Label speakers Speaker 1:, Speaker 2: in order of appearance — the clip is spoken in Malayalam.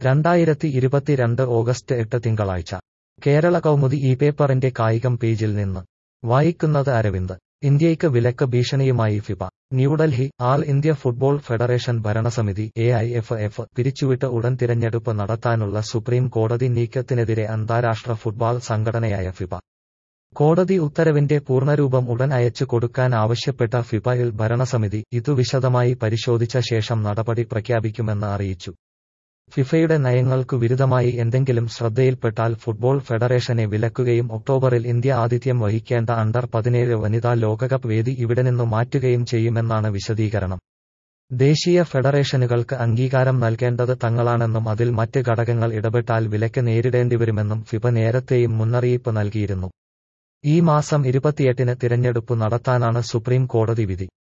Speaker 1: രണ്ടായിരത്തി ഇരുപത്തിരണ്ട് ഓഗസ്റ്റ് എട്ട് തിങ്കളാഴ്ച കേരള കൗമുദി ഈ പേപ്പറിന്റെ കായികം പേജിൽ നിന്ന് വായിക്കുന്നത് അരവിന്ദ് ഇന്ത്യയ്ക്ക് വിലക്ക് ഭീഷണിയുമായി FIFA New Delhi all India football federation ഭരണസമിതി എ ഐ എഫ് എഫ് പിരിച്ചുവിട്ട് ഉടൻ തിരഞ്ഞെടുപ്പ് നടത്താനുള്ള സുപ്രീം കോടതി നീക്കത്തിനെതിരെ അന്താരാഷ്ട്ര ഫുട്ബോൾ സംഘടനയായ ഫിഫ കോടതി ഉത്തരവിന്റെ പൂർണ്ണരൂപം ഉടൻ അയച്ചു കൊടുക്കാൻ ആവശ്യപ്പെട്ട ഫിഫയിൽ ഭരണസമിതി ഇതു വിശദമായി പരിശോധിച്ച ശേഷം നടപടി പ്രഖ്യാപിക്കുമെന്ന് അറിയിച്ചു ഫിഫയുടെ നയങ്ങൾക്കു വിരുദ്ധമായി എന്തെങ്കിലും ശ്രദ്ധയിൽപ്പെട്ടാൽ ഫുട്ബോൾ ഫെഡറേഷനെ വിലക്കുകയും ഒക്ടോബറിൽ ഇന്ത്യ ആതിഥ്യം വഹിക്കേണ്ട അണ്ടർ പതിനേഴ് വനിതാ ലോകകപ്പ് വേദി ഇവിടെ നിന്നു മാറ്റുകയും ചെയ്യുമെന്നാണ് വിശദീകരണം ദേശീയ ഫെഡറേഷനുകൾക്ക് അംഗീകാരം നൽകേണ്ടത് തങ്ങളാണെന്നും അതിൽ മറ്റ് ഘടകങ്ങൾ ഇടപെട്ടാൽ വിലക്ക് നേരിടേണ്ടിവരുമെന്നും ഫിഫ നേരത്തെയും മുന്നറിയിപ്പ് നൽകിയിരുന്നു ഈ മാസം ഇരുപത്തിയെട്ടിന് തിരഞ്ഞെടുപ്പ് നടത്താനാണ് സുപ്രീം കോടതി വിധി